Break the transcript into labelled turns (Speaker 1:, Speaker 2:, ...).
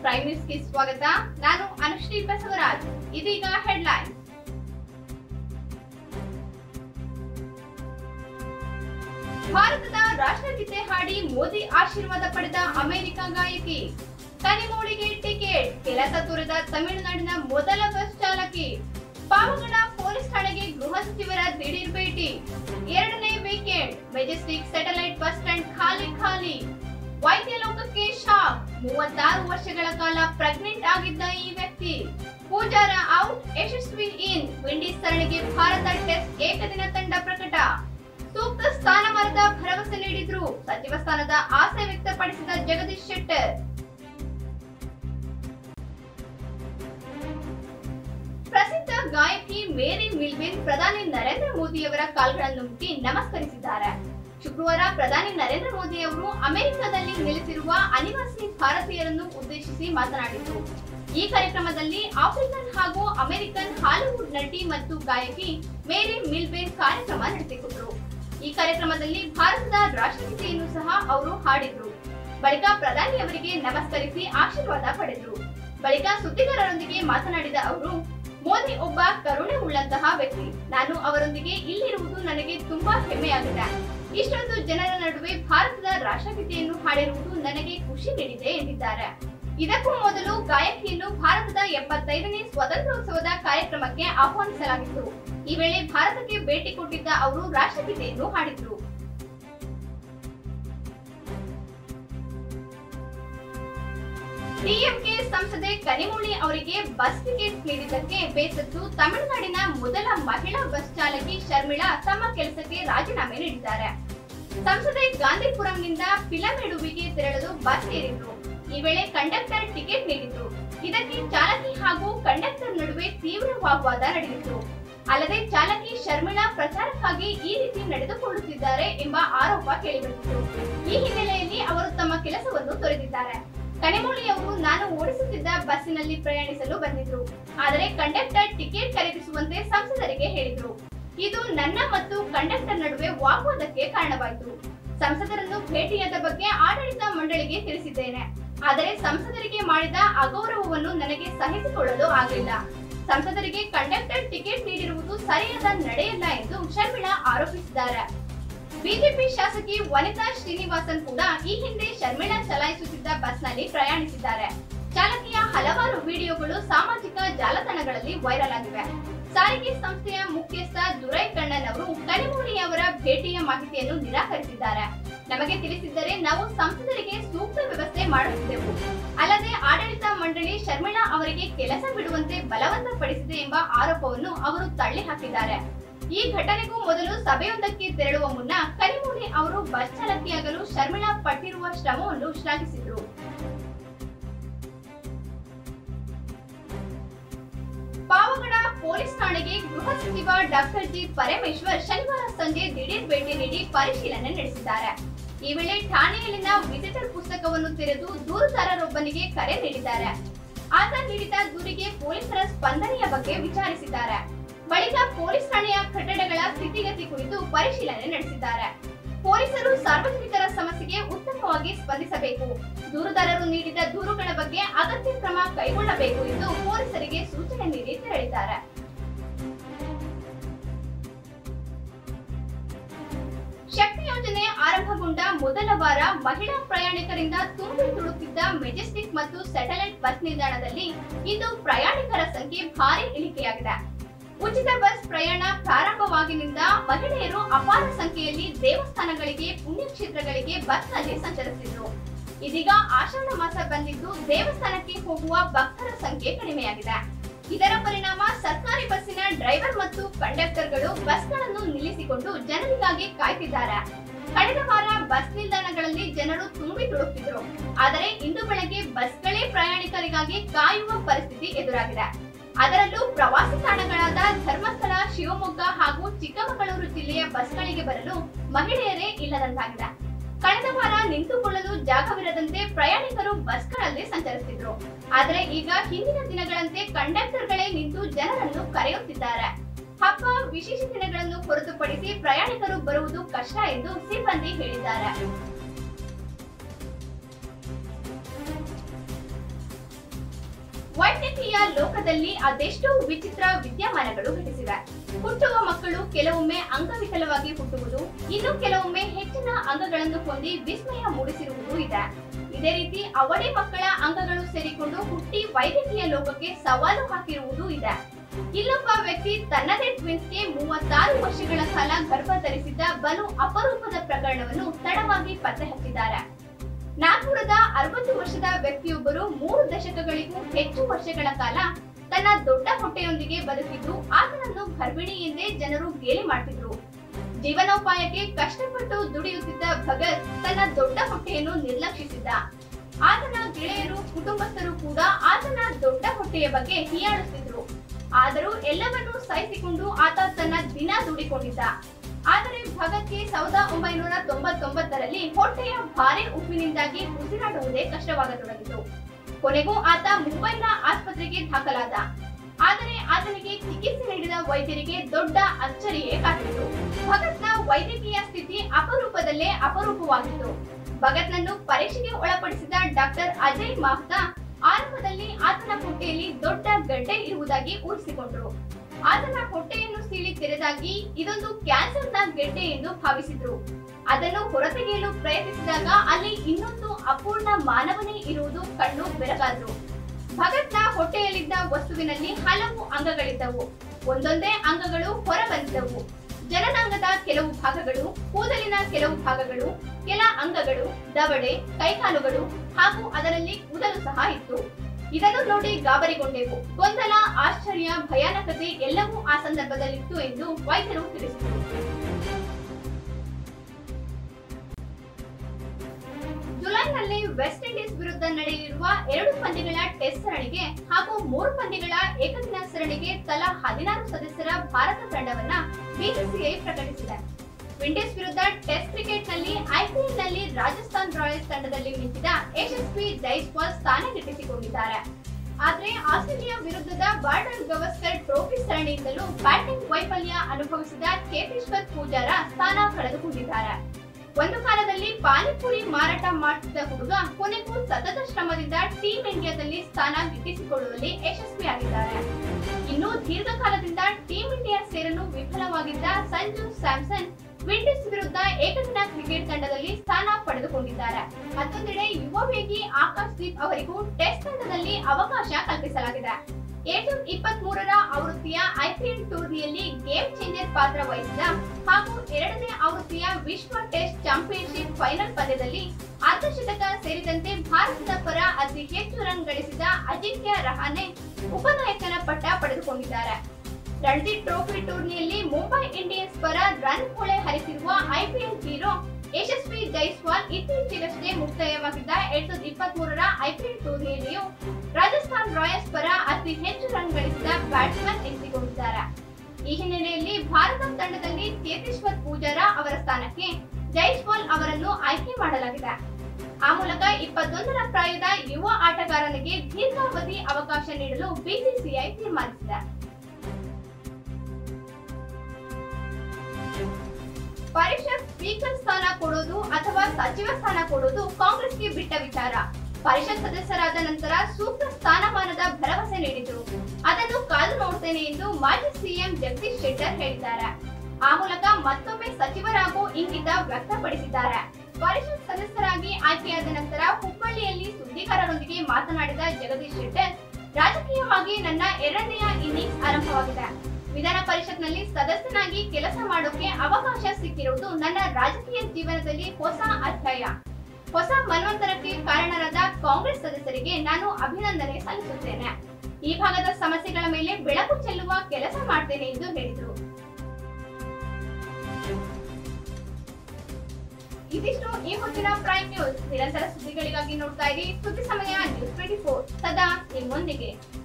Speaker 1: prime ನ್ಯೂಸ್ಗೆ ಸ್ವಾಗತ ನಾನು ಅನುಶ್ರೀ ಬಸವರಾಜ್ ಇದೀಗ ಹೆಡ್ಲೈನ್ ಭಾರತದ ರಾಷ್ಟ್ರಗೀತೆ ಹಾಡಿ ಮೋದಿ ಆಶೀರ್ವಾದ ಪಡೆದ ಅಮೆರಿಕ ಗಾಯಕಿ ಕನಿಮೋಳಿಗೆ ಟಿಕೆಟ್ ಕೆಲಸ ತೊರೆದ ತಮಿಳುನಾಡಿನ ಮೊದಲ ಬಸ್ ಚಾಲಕಿ ಪಾವಗಡ ಪೊಲೀಸ್ ಠಾಣೆಗೆ ಗೃಹ ಸಚಿವರ ದಿಢೀರ್ ಭೇಟಿ ಎರಡನೇ weekend Majestic satellite bus stand ಖಾಲಿ ಖಾಲಿ ವೈದ್ಯ ಲೋಕಕ್ಕೆ ಶಾಕ್ ಮೂವತ್ತಾರು ವರ್ಷಗಳ ಕಾಲ ಪ್ರೆಗ್ನೆಂಟ್ ಆಗಿದ್ದ ಈ ವ್ಯಕ್ತಿ Pujara out Yashasvi in Windies ಸರಣಿಗೆ ಭಾರತ ಟೆಸ್ಟ್ ಏಕದಿನ ತಂಡ ಪ್ರಕಟ ಸೂಕ್ತ ಸ್ಥಾನಮಾನದ ಭರವಸೆ ನೀಡಿದ್ರು ಸಚಿವ ಸ್ಥಾನದ ಆಸೆ ವ್ಯಕ್ತಪಡಿಸಿದ ಜಗದೀಶ್ ಶೆಟ್ಟರ್ ಪ್ರಸಿದ್ಧ ಗಾಯಕಿ ಮೇರಿ ಮಿಲ್ವಿನ್ ಪ್ರಧಾನಿ ನರೇಂದ್ರ ಮೋದಿಯವರ ಕಾಲ್ಗಳನ್ನು ಮುಟ್ಟಿ ನಮಸ್ಕರಿಸಿದ್ದಾರೆ ಶುಕ್ರವಾರ ಪ್ರಧಾನಿ ನರೇಂದ್ರ ಮೋದಿ ಅವರು ಅಮೆರಿಕದಲ್ಲಿ ನೆಲೆಸಿರುವ ಅನಿವಾಸಿ ಭಾರತೀಯರನ್ನು ಉದ್ದೇಶಿಸಿ ಮಾತನಾಡಿದರು ಈ ಕಾರ್ಯಕ್ರಮದಲ್ಲಿ ಆಫ್ರಿಕನ್ ಹಾಗೂ ಅಮೆರಿಕನ್ ಹಾಲಿವುಡ್ ನಟಿ ಮತ್ತು ಗಾಯಕಿ ಮೇರಿ ಮಿಲ್ಬೇನ್ ಕಾರ್ಯಕ್ರಮ ನಡೆಸಿಕೊಟ್ರು ಈ ಕಾರ್ಯಕ್ರಮದಲ್ಲಿ ಭಾರತದ ರಾಷ್ಟ್ರಗೀತೆಯನ್ನು ಸಹ ಅವರು ಹಾಡಿದ್ರು ಬಳಿಕ ಪ್ರಧಾನಿಯವರಿಗೆ ನಮಸ್ಕರಿಸಿ ಆಶೀರ್ವಾದ ಪಡೆದರು ಬಳಿಕ ಸುದ್ದಿಗಾರರೊಂದಿಗೆ ಮಾತನಾಡಿದ ಅವರು ಮೋದಿ ಒಬ್ಬ ಕರುಣೆ ಉಳ್ಳಂತಹ ವ್ಯಕ್ತಿ ನಾನು ಅವರೊಂದಿಗೆ ಇಲ್ಲಿರುವುದು ನನಗೆ ತುಂಬಾ ಹೆಮ್ಮೆಯಾಗಿದೆ ಇಷ್ಟೊಂದು ಜನರ ನಡುವೆ ಭಾರತದ ರಾಷ್ಟ್ರಗೀತೆಯನ್ನು ಹಾಡಿರುವುದು ನನಗೆ ಖುಷಿ ನೀಡಿದೆ ಎಂದಿದ್ದಾರೆ ಇದಕ್ಕೂ ಮೊದಲು ಗಾಯಕಿಯನ್ನು ಭಾರತದ ಎಪ್ಪತ್ತೈದನೇ ಸ್ವಾತಂತ್ರ್ಯೋತ್ಸವದ ಕಾರ್ಯಕ್ರಮಕ್ಕೆ ಆಹ್ವಾನಿಸಲಾಗಿತ್ತು ಈ ವೇಳೆ ಭಾರತಕ್ಕೆ ಭೇಟಿ ಕೊಟ್ಟಿದ್ದ ಅವರು ರಾಷ್ಟ್ರಗೀತೆಯನ್ನು ಹಾಡಿದ್ರು ಡಿಎಂಕೆ ಸಂಸದೆ ಕನಿಮೊಳಿ ಅವರಿಗೆ ಬಸ್ ಟಿಕೆಟ್ ನೀಡಿದ್ದಕ್ಕೆ ಬೇಸತ್ತು ತಮಿಳುನಾಡಿನ ಮೊದಲ ಮಹಿಳಾ ಬಸ್ ಚಾಲಕಿ ಶರ್ಮಿಳಾ ತಮ್ಮ ಕೆಲಸಕ್ಕೆ ರಾಜೀನಾಮೆ ನೀಡಿದ್ದಾರೆ ಸಂಸದೆ ಗಾಂಧಿಪುರಂನಿಂದ ಫಿಲಮೆಡುವಿಗೆ ತೆರಳಲು ಬಸ್ ಏರಿದ್ರು ಈ ವೇಳೆ ಕಂಡಕ್ಟರ್ ಟಿಕೆಟ್ ನೀಡಿದ್ರು ಇದಕ್ಕೆ ಚಾಲಕಿ ಹಾಗೂ ಕಂಡಕ್ಟರ್ ನಡುವೆ ತೀವ್ರ ವಾಗ್ವಾದ ನಡೆಯಿತು ಅಲ್ಲದೆ ಚಾಲಕಿ ಶರ್ಮಿಳಾ ಪ್ರಚಾರಕ್ಕಾಗಿ ಈ ರೀತಿ ನಡೆದುಕೊಳ್ಳುತ್ತಿದ್ದಾರೆ ಎಂಬ ಆರೋಪ ಕೇಳಿಬಂದಿತು ಈ ಹಿನ್ನೆಲೆಯಲ್ಲಿ ಅವರು ತಮ್ಮ ಕೆಲಸವನ್ನು ತೊರೆದಿದ್ದಾರೆ ಕನಿಮೊಳಿ ಅವರು ನಾನು ಓಡಿಸುತ್ತಿದ್ದ ಬಸ್ಸಿನಲ್ಲಿ ಪ್ರಯಾಣಿಸಲು ಬಂದಿದ್ರು ಆದರೆ ಕಂಡಕ್ಟರ್ ಟಿಕೆಟ್ ಖರೀದಿಸುವಂತೆ ಸಂಸದರಿಗೆ ಹೇಳಿದ್ರು ಇದು ನನ್ನ ಮತ್ತು ಕಂಡಕ್ಟರ್ ನಡುವೆ ವಾಗ್ವಾದಕ್ಕೆ ಕಾರಣವಾಯಿತು ಸಂಸದರನ್ನು ಭೇಟಿಯಾದ ಬಗ್ಗೆ ಆಡಳಿತ ಮಂಡಳಿಗೆ ತಿಳಿಸಿದ್ದೇನೆ ಆದರೆ ಸಂಸದರಿಗೆ ಮಾಡಿದ ಅಗೌರವವನ್ನು ನನಗೆ ಸಹಿಸಿಕೊಳ್ಳಲು ಆಗಲಿಲ್ಲ ಸಂಸದರಿಗೆ ಕಂಡಕ್ಟರ್ ಟಿಕೆಟ್ ನೀಡಿರುವುದು ಸರಿಯಾದ ನಡೆಯಲ್ಲ ಎಂದು ಶರ್ಮಿಳಾ ಆರೋಪಿಸಿದ್ದಾರೆ ಬಿಜೆಪಿ ಶಾಸಕಿ ವನಿತಾ ಶ್ರೀನಿವಾಸನ್ ಕೂಡ ಈ ಹಿಂದೆ ಶರ್ಮಿಳಾ ಚಲಾಯಿಸುತ್ತಿದ್ದ ಬಸ್ನಲ್ಲಿ ಪ್ರಯಾಣಿಸಿದ್ದಾರೆ ಚಾಲಕಿಯ ಹಲವಾರು ವಿಡಿಯೋಗಳು ಸಾಮಾಜಿಕ ಜಾಲತಾಣಗಳಲ್ಲಿ ವೈರಲ್ ಆಗಿವೆ ಸಾರಿಗೆ ಸಂಸ್ಥೆಯ ಮುಖ್ಯಸ್ಥ ದುರೈ ಕಣ್ಣನ್ ಅವರು ಕನಿಮೋಳಿ ಅವರ ಭೇಟಿಯ ಮಾಹಿತಿಯನ್ನು ನಿರಾಕರಿಸಿದ್ದಾರೆ ನಮಗೆ ತಿಳಿಸಿದ್ದರೆ ನಾವು ಸಂಸದರಿಗೆ ಸೂಕ್ತ ವ್ಯವಸ್ಥೆ ಮಾಡುತ್ತಿದ್ದೆವು ಅಲ್ಲದೆ ಆಡಳಿತ ಮಂಡಳಿ ಶರ್ಮಿಳಾ ಅವರಿಗೆ ಕೆಲಸ ಬಿಡುವಂತೆ ಬಲವಂತಪಡಿಸಿದೆ ಎಂಬ ಆರೋಪವನ್ನು ಅವರು ತಳ್ಳಿ ಹಾಕಿದ್ದಾರೆ ಈ ಘಟನೆಗೂ ಮೊದಲು ಸಭೆಯೊಂದಕ್ಕೆ ತೆರಳುವ ಮುನ್ನ ಕನಿಮೋಳಿ ಅವರು ಬಸ್ ಚಾಲಕಿಯಾಗಲು ಶರ್ಮಿಳಾ ಪಟ್ಟಿರುವ ಶ್ರಮವನ್ನು ಶ್ಲಾಘಿಸಿದರು ಪಾವಗಡ ಪೊಲೀಸ್ ಠಾಣೆಗೆ ಗೃಹ ಸಚಿವ ಡಾಕ್ಟರ್ ಜಿ ಪರಮೇಶ್ವರ್ ಶನಿವಾರ ಸಂಜೆ ದಿಢೀರ್ ಭೇಟಿ ನೀಡಿ ಪರಿಶೀಲನೆ ನಡೆಸಿದ್ದಾರೆ ಈ ವೇಳೆ ಠಾಣೆಯಲ್ಲಿನ ವಿಸಿಟರ್ ಪುಸ್ತಕವನ್ನು ತೆರೆದು ದೂರುದಾರರೊಬ್ಬನಿಗೆ ಕರೆ ನೀಡಿದ್ದಾರೆ ಆತ ನೀಡಿದ ದೂರಿಗೆ ಪೊಲೀಸರ ಸ್ಪಂದನೆಯ ಬಗ್ಗೆ ವಿಚಾರಿಸಿದ್ದಾರೆ ಬಳಿಕ ಪೊಲೀಸ್ ಠಾಣೆಯ ಕಟ್ಟಡಗಳ ಸ್ಥಿತಿಗತಿ ಕುರಿತು ಪರಿಶೀಲನೆ ನಡೆಸಿದ್ದಾರೆ ಪೊಲೀಸರು ಸಾರ್ವಜನಿಕರ ಸಮಸ್ಯೆಗೆ ಉತ್ತಮವಾಗಿ ಸ್ಪಂದಿಸಬೇಕು ದೂರುದಾರರು ನೀಡಿದ ದೂರುಗಳ ಬಗ್ಗೆ ಅಗತ್ಯ ಕ್ರಮ ಕೈಗೊಳ್ಳಬೇಕು ಎಂದು ಪೊಲೀಸರಿಗೆ ಸೂಚನೆ ನೀಡಿ ತೆರಳಿದ್ದಾರೆ ಶಕ್ತಿ ಯೋಜನೆ ಆರಂಭಗೊಂಡ ಮೊದಲ ವಾರ ಮಹಿಳಾ ಪ್ರಯಾಣಿಕರಿಂದ ತುಂಬಿ ತುಳುಕಿದ್ದ ಮೆಜೆಸ್ಟಿಕ್ ಮತ್ತು ಸ್ಯಾಟಲೈಟ್ ಬಸ್ ನಿಲ್ದಾಣದಲ್ಲಿ ಇಂದು ಪ್ರಯಾಣಿಕರ ಸಂಖ್ಯೆ ಭಾರಿ ಇಳಿಕೆಯಾಗಿದೆ ಉಚಿತ ಬಸ್ ಪ್ರಯಾಣ ಪ್ರಾರಂಭವಾಗಿನಿಂದ ಮಹಿಳೆಯರು ಅಪಾರ ಸಂಖ್ಯೆಯಲ್ಲಿ ದೇವಸ್ಥಾನಗಳಿಗೆ ಪುಣ್ಯಕ್ಷೇತ್ರಗಳಿಗೆ ಬಸ್ನಲ್ಲಿ ಸಂಚರಿಸಿದ್ರು ಇದೀಗ ಆಷಾಢ ಮಾಸ ಬಂದಿದ್ದು ದೇವಸ್ಥಾನಕ್ಕೆ ಹೋಗುವ ಭಕ್ತರ ಸಂಖ್ಯೆ ಕಡಿಮೆಯಾಗಿದೆ ಇದರ ಪರಿಣಾಮ ಸರ್ಕಾರಿ ಬಸ್ಸಿನ ಡ್ರೈವರ್ ಮತ್ತು ಕಂಡಕ್ಟರ್ಗಳು ಬಸ್ಗಳನ್ನು ನಿಲ್ಲಿಸಿಕೊಂಡು ಜನರಿಗಾಗಿ ಕಾಯ್ತಿದ್ದಾರೆ ಕಳೆದ ವಾರ ಬಸ್ ನಿಲ್ದಾಣಗಳಲ್ಲಿ ಜನರು ತುಂಬಿ ತುಳುಕ್ತಿದ್ರು ಆದರೆ ಇಂದು ಬೆಳಗ್ಗೆ ಬಸ್ಗಳೇ ಪ್ರಯಾಣಿಕರಿಗಾಗಿ ಕಾಯುವ ಪರಿಸ್ಥಿತಿ ಎದುರಾಗಿದೆ ಅದರಲ್ಲೂ ಪ್ರವಾಸಿ ತಾಣಗಳಾದ ಧರ್ಮಸ್ಥಳ ಶಿವಮೊಗ್ಗ ಹಾಗೂ ಚಿಕ್ಕಮಗಳೂರು ಜಿಲ್ಲೆಯ ಬಸ್ಗಳಿಗೆ ಬರಲು ಮಹಿಳೆಯರೇ ಇಲ್ಲದಂತಾಗಿದೆ ಕಳೆದ ವಾರ ನಿಂತುಕೊಳ್ಳಲು ಜಾಗವಿರದಂತೆ ಪ್ರಯಾಣಿಕರು ಬಸ್ಗಳಲ್ಲಿ ಸಂಚರಿಸುತ್ತಿದ್ರು ಆದರೆ ಈಗ ಹಿಂದಿನ ದಿನಗಳಂತೆ ಕಂಡಕ್ಟರ್ಗಳೇ ನಿಂತು ಜನರನ್ನು ಕರೆಯುತ್ತಿದ್ದಾರೆ ಹಬ್ಬ ವಿಶೇಷ ದಿನಗಳನ್ನು ಹೊರತುಪಡಿಸಿ ಪ್ರಯಾಣಿಕರು ಬರುವುದು ಕಷ್ಟ ಎಂದು ಸಿಬ್ಬಂದಿ ಹೇಳಿದ್ದಾರೆ ವೈದ್ಯಕೀಯ ಲೋಕದಲ್ಲಿ ಅದೆಷ್ಟೋ ವಿಚಿತ್ರ ವಿದ್ಯಮಾನಗಳು ಘಟಿಸಿವೆ ಹುಟ್ಟುವ ಮಕ್ಕಳು ಕೆಲವೊಮ್ಮೆ ಅಂಗವಿಕಲವಾಗಿ ಹುಟ್ಟುವುದು ಇನ್ನು ಕೆಲವೊಮ್ಮೆ ಹೆಚ್ಚಿನ ಅಂಗಗಳನ್ನು ಹೊಂದಿ ವಿಸ್ಮಯ ಮೂಡಿಸಿರುವುದು ಇದೆ ಇದೇ ರೀತಿ ಅವಳಿ ಮಕ್ಕಳ ಅಂಗಗಳು ಸೇರಿಕೊಂಡು ಹುಟ್ಟಿ ವೈದ್ಯಕೀಯ ಲೋಕಕ್ಕೆ ಸವಾಲು ಹಾಕಿರುವುದು ಇದೆ ಇಲ್ಲೊಬ್ಬ ವ್ಯಕ್ತಿ ತನ್ನದೇ ಟ್ವಿನ್ಸ್ಗೆ ಮೂವತ್ತಾರು ವರ್ಷಗಳ ಕಾಲ ಗರ್ಭ ಧರಿಸಿದ್ದ ಬಲು ಅಪರೂಪದ ಪ್ರಕರಣವನ್ನು ತಡವಾಗಿ ಪತ್ತೆ ಹಚ್ಚಿದ್ದಾರೆ ನಾಗ್ಪುರದ ಅರವತ್ತು ವರ್ಷದ ವ್ಯಕ್ತಿಯೊಬ್ಬರು ಮೂರು ದಶಕಗಳಿಗೂ ಹೆಚ್ಚು ವರ್ಷಗಳ ಕಾಲ ತನ್ನ ದೊಡ್ಡ ಹೊಟ್ಟೆಯೊಂದಿಗೆ ಬದುಕಿದ್ದು ಆತನನ್ನು ಗರ್ಭಿಣಿ ಎಂದೇ ಜನರು ಗೇಲಿ ಮಾಡ್ತಿದ್ರು ಜೀವನೋಪಾಯಕ್ಕೆ ಕಷ್ಟಪಟ್ಟು ದುಡಿಯುತ್ತಿದ್ದ ಭಗತ್ ತನ್ನ ದೊಡ್ಡ ಹೊಟ್ಟೆಯನ್ನು ನಿರ್ಲಕ್ಷಿಸಿದ್ದ ಆತನ ಗೆಳೆಯರು ಕುಟುಂಬಸ್ಥರು ಕೂಡ ಆತನ ದೊಡ್ಡ ಹೊಟ್ಟೆಯ ಬಗ್ಗೆ ಹೀಯಾಡುತ್ತಿದ್ರು ಆದರೂ ಎಲ್ಲವನ್ನೂ ಸಹಿಸಿಕೊಂಡು ಆತ ತನ್ನ ದಿನ ದುಡಿಕೊಂಡಿದ್ದ ಆದರೆ ಭಗತ್ಗೆ ಸಾವಿರದ ಒಂಬೈನೂರ ತೊಂಬತ್ತೊಂಬತ್ತರಲ್ಲಿ ಹೊಟ್ಟೆಯ ಭಾರಿ ಉಪ್ಪಿನಿಂದಾಗಿ ಉಸಿರಾಡುವುದೇ ಕಷ್ಟವಾಗತೊಡಗಿತು ಕೊನೆಗೂ ಆತ ಮುಂಬೈನ ಆಸ್ಪತ್ರೆಗೆ ದಾಖಲಾದ ಆದರೆ ಆತನಿಗೆ ಚಿಕಿತ್ಸೆ ನೀಡಿದ ವೈದ್ಯರಿಗೆ ದೊಡ್ಡ ಅಚ್ಚರಿಯೇ ಕಾದಿತ್ತು ಭಗತ್ನ ವೈದ್ಯಕೀಯ ಸ್ಥಿತಿ ಅಪರೂಪದಲ್ಲೇ ಅಪರೂಪವಾಗಿತ್ತು ಭಗತ್ನನ್ನು ಪರೀಕ್ಷೆಗೆ ಒಳಪಡಿಸಿದ ಡಾಕ್ಟರ್ ಅಜಯ್ ಮಾಹ್ತಾ ಆರಂಭದಲ್ಲಿ ಆತನ ಹೊಟ್ಟೆಯಲ್ಲಿ ದೊಡ್ಡ ಗಡ್ಡೆ ಇರುವುದಾಗಿ ಊಹಿಸಿಕೊಂಡರು ಆತನ ಹೊಟ್ಟೆಯನ್ನು ಸೀಳಿ ತೆರೆದಾಗಿ ಇದೊಂದು ಕ್ಯಾನ್ಸರ್ನ ಗೆಡ್ಡೆ ಎಂದು ಭಾವಿಸಿದ್ರು ಅದನ್ನು ಹೊರತೆಗೆಯಲು ಪ್ರಯತ್ನಿಸಿದಾಗ ಅಲ್ಲಿ ಇನ್ನೊಂದು ಅಪೂರ್ಣ ಮಾನವನೇ ಇರುವುದು ಕಂಡು ಬೆರಗಾದ್ರು ಭಗತ್ನ ಹೊಟ್ಟೆಯಲ್ಲಿದ್ದ ವಸ್ತುವಿನಲ್ಲಿ ಹಲವು ಅಂಗಗಳಿದ್ದವು ಒಂದೊಂದೇ ಅಂಗಗಳು ಹೊರ ಬಂದಿದ್ದವು ಜನನಾಂಗದ ಕೆಲವು ಭಾಗಗಳು ಕೂದಲಿನ ಕೆಲವು ಭಾಗಗಳು ಕೆಲ ಅಂಗಗಳು ದವಡೆ ಕೈಕಾಲುಗಳು ಹಾಗೂ ಅದರಲ್ಲಿ ಕೂದಲು ಸಹ ಇತ್ತು ಇದನ್ನು ನೋಡಿ ಗಾಬರಿಗೊಂಡೆವು ಗೊಂದಲ ಆಶ್ಚರ್ಯ ಭಯಾನಕತೆ ಎಲ್ಲವೂ ಆ ಸಂದರ್ಭದಲ್ಲಿತ್ತು ಎಂದು ವೈದ್ಯರು ತಿಳಿಸಿದರು ಜುಲೈನಲ್ಲಿ ವೆಸ್ಟ್ ಇಂಡೀಸ್ ವಿರುದ್ಧ ನಡೆಯಲಿರುವ ಎರಡು ಪಂದ್ಯಗಳ ಟೆಸ್ಟ್ ಸರಣಿಗೆ ಹಾಗೂ ಮೂರು ಪಂದ್ಯಗಳ ಏಕದಿನ ಸರಣಿಗೆ ತಲಾ ಹದಿನಾರು ಸದಸ್ಯರ ಭಾರತ ತಂಡವನ್ನ ಬಿಸಿಸಿಐ ಪ್ರಕಟಿಸಿದೆ ವಿಂಡೀಸ್ ವಿರುದ್ಧ ಟೆಸ್ಟ್ ಕ್ರಿಕೆಟ್ನಲ್ಲಿ ಐಪಿಎಲ್ನಲ್ಲಿ ರಾಜಸ್ಥಾನ್ ರಾಯಲ್ಸ್ ತಂಡದಲ್ಲಿ ಮಿಂಚಿದ ಯಶಸ್ವಿ ಜೈಸ್ವಾಲ್ ಸ್ಥಾನ ಗಿಟ್ಟಿಸಿಕೊಂಡಿದ್ದಾರೆ ಆದ್ರೆ ಆಸ್ಟ್ರೇಲಿಯಾ ವಿರುದ್ಧದ ಬಾರ್ಡರ್ ಗವಸ್ಕರ್ ಟ್ರೋಫಿ ಸರಣಿಯಿಂದಲೂ ಬ್ಯಾಟಿಂಗ್ ವೈಫಲ್ಯ ಅನುಭವಿಸಿದ ಚೇತೇಶ್ವರ್ ಪೂಜಾರ ಸ್ಥಾನ ಕಳೆದುಕೊಂಡಿದ್ದಾರೆ ಒಂದು ಕಾಲದಲ್ಲಿ ಪಾನಿಪುರಿ ಮಾರಾಟ ಮಾಡುತ್ತಿದ್ದ ಹುಡುಗ ಕೊನೆಗೂ ಸತತ ಶ್ರಮದಿಂದ ಟೀಂ ಇಂಡಿಯಾದಲ್ಲಿ ಸ್ಥಾನ ಗಿಟ್ಟಿಸಿಕೊಳ್ಳುವಲ್ಲಿ ಯಶಸ್ವಿಯಾಗಿದ್ದಾರೆ ಇನ್ನು ದೀರ್ಘಕಾಲದಿಂದ ಟೀಂ ಇಂಡಿಯಾ ಸೇರಲು ವಿಫಲವಾಗಿದ್ದ ಸಂಜು ಸ್ಯಾಮ್ಸನ್ ವಿಂಡೀಸ್ ವಿರುದ್ಧ ಏಕದಿನ ಕ್ರಿಕೆಟ್ ತಂಡದಲ್ಲಿ ಸ್ಥಾನ ಪಡೆದುಕೊಂಡಿದ್ದಾರೆ ಮತ್ತೊಂದೆಡೆ ಯುವ ವೇಗಿ ಆಕಾಶ್ ದೀಪ್ ಅವರಿಗೂ ಟೆಸ್ಟ್ ತಂಡದಲ್ಲಿ ಅವಕಾಶ ಕಲ್ಪಿಸಲಾಗಿದೆ ಏಟು ಇಪ್ಪತ್ತ್ ಮೂರರ ಆವೃತ್ತಿಯ ಐಪಿಎಲ್ ಟೂರ್ನಿಯಲ್ಲಿ ಗೇಮ್ ಚೇಂಜರ್ ಪಾತ್ರ ವಹಿಸಿದ ಹಾಗೂ ಎರಡನೇ ಆವೃತ್ತಿಯ ವಿಶ್ವ ಟೆಸ್ಟ್ ಚಾಂಪಿಯನ್ಶಿಪ್ ಫೈನಲ್ ಪಂದ್ಯದಲ್ಲಿ ಅರ್ಧಶತಕ ಸೇರಿದಂತೆ ಭಾರತದ ಪರ ಅತಿ ಹೆಚ್ಚು ರನ್ ಗಳಿಸಿದ ಅಜಿಂಕ್ಯ ರಹಾನೆ ಉಪನಾಯಕನ ಪಟ್ಟ ಪಡೆದುಕೊಂಡಿದ್ದಾರೆ ರಣಜಿ ಟ್ರೋಫಿ ಟೂರ್ನಿಯಲ್ಲಿ ಮುಂಬೈ ಇಂಡಿಯನ್ಸ್ ಪರ ರನ್ ಹೊಳೆ ಹರಿಸಿರುವ ಐಪಿಎಲ್ ಹೀರೋ ಯಶಸ್ವಿ ಜೈಸ್ವಾಲ್ ಇತ್ತೀಚೆಗಷ್ಟೇ ಮುಕ್ತಾಯವಾಗಿದ್ದ ಎರಡ್ ಸಾವಿರದ ಇಪ್ಪತ್ತ್ ಮೂರರ ಐಪಿಎಲ್ ಟೂರ್ನಿಯಲ್ಲಿಯೂ ರಾಜಸ್ಥಾನ್ ರಾಯಲ್ಸ್ ಪರ ಅತಿ ಹೆಚ್ಚು ರನ್ ಗಳಿಸಿದ ಬ್ಯಾಟ್ಸ್ಮನ್ ಎನಿಸಿಕೊಂಡಿದ್ದಾರೆ ಈ ಹಿನ್ನೆಲೆಯಲ್ಲಿ ಭಾರತ ತಂಡದಲ್ಲಿ ಚೇತೇಶ್ವರ್ ಪೂಜಾರ ಅವರ ಸ್ಥಾನಕ್ಕೆ ಜೈಸ್ವಾಲ್ ಅವರನ್ನು ಆಯ್ಕೆ ಮಾಡಲಾಗಿದೆ ಆ ಮೂಲಕ ಇಪ್ಪತ್ತೊಂದರ ಪ್ರಾಯದ ಯುವ ಆಟಗಾರನಿಗೆ ದೀರ್ಘಾವಧಿ ಅವಕಾಶ ನೀಡಲು ಬಿಸಿಸಿಐ ತೀರ್ಮಾನಿಸಿದೆ ಪರಿಷತ್ ಸ್ಪೀಕರ್ ಸ್ಥಾನ ಕೊಡೋದು ಅಥವಾ ಸಚಿವ ಸ್ಥಾನ ಕೊಡೋದು ಕಾಂಗ್ರೆಸ್ಗೆ ಬಿಟ್ಟ ವಿಚಾರ ಪರಿಷತ್ ಸದಸ್ಯರಾದ ನಂತರ ಸೂಕ್ತ ಸ್ಥಾನಮಾನದ ಭರವಸೆ ನೀಡಿದ್ರು ಅದನ್ನು ಕಾದು ನೋಡ್ತೇನೆ ಎಂದು ಮಾಜಿ ಸಿಎಂ ಜಗದೀಶ್ ಶೆಟ್ಟರ್ ಹೇಳಿದ್ದಾರೆ ಆ ಮೂಲಕ ಮತ್ತೊಮ್ಮೆ ಸಚಿವರಾಗೋ ಇಂಗಿತ ವ್ಯಕ್ತಪಡಿಸಿದ್ದಾರೆ ಪರಿಷತ್ ಸದಸ್ಯರಾಗಿ ಆಯ್ಕೆಯಾದ ನಂತರ ಹುಬ್ಬಳ್ಳಿಯಲ್ಲಿ ಸುದ್ದಿಗಾರರೊಂದಿಗೆ ಮಾತನಾಡಿದ ಜಗದೀಶ್ ಶೆಟ್ಟರ್ ರಾಜಕೀಯವಾಗಿ ನನ್ನ ಎರಡನೆಯ ಇನ್ನಿಂಗ್ಸ್ ಆರಂಭವಾಗಿದೆ ವಿಧಾನ ಪರಿಷತ್ನಲ್ಲಿ ಸದಸ್ಯನಾಗಿ ಕೆಲಸ ಮಾಡೋಕೆ ಅವಕಾಶ ಸಿಕ್ಕಿರುವುದು ನನ್ನ ರಾಜಕೀಯ ಜೀವನದಲ್ಲಿ ಹೊಸ ಅಧ್ಯಾಯ ಹೊಸ ಮನ್ವಂತರಕ್ಕೆ ಕಾರಣರಾದ ಕಾಂಗ್ರೆಸ್ ಸದಸ್ಯರಿಗೆ ನಾನು ಅಭಿನಂದನೆ ಸಲ್ಲಿಸುತ್ತೇನೆ ಈ ಭಾಗದ ಸಮಸ್ಯೆಗಳ ಮೇಲೆ ಬೆಳಕು ಚೆಲ್ಲುವ ಕೆಲಸ ಮಾಡ್ತೇನೆ ಎಂದು ಹೇಳಿದರು ಇದಿಷ್ಟು ಈ ಹೊತ್ತಿನ ಪ್ರೈಮ್ ನ್ಯೂಸ್ ನಿರಂತರ ಸುದ್ದಿಗಳಿಗಾಗಿ ನೋಡ್ತಾ ಇರಿ ಸುದ್ದಿ ಸಮಯ ನ್ಯೂಸ್ ಟ್ವೆಂಟಿ ಫೋರ್ ಸದಾ ನಿಮ್ಮೊಂದಿಗೆ